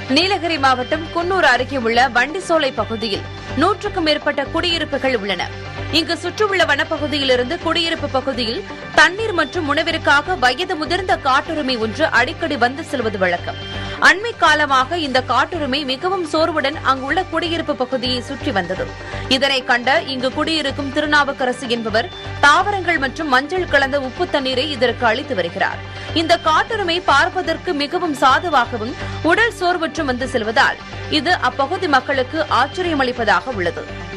நீலகிரி மாவட்டம் குன்னூர் அருகே உள்ள வண்டிசோலை பகுதியில் நூற்றுக்கும் மேற்பட்ட குடியிருப்புகள் உள்ளன இங்கு சுற்றியுள்ள வனப்பகுதியிலிருந்து குடியிருப்பு பகுதியில் தண்ணீர் மற்றும் உணவிற்காக வயது முதிர்ந்த காட்டுரிமை ஒன்று அடிக்கடி வந்து செல்வது வழக்கம் அண்மை காலமாக இந்த காட்டுரிமை மிகவும் சோர்வுடன் அங்குள்ள குடியிருப்பு பகுதியை சுற்றி வந்தது இதனை கண்ட இங்கு குடியிருக்கும் திருநாவுக்கரசு என்பவர் தாவரங்கள் மற்றும் மஞ்சள் கலந்த உப்பு தண்ணீரை இதற்கு அளித்து வருகிறார் இந்த காட்டுரிமை பார்ப்பதற்கு மிகவும் சாதுவாகவும் உடல் சோர்வற்றும் வந்து செல்வதால் இது அப்பகுதி மக்களுக்கு ஆச்சரியமளிப்பதாக உள்ளது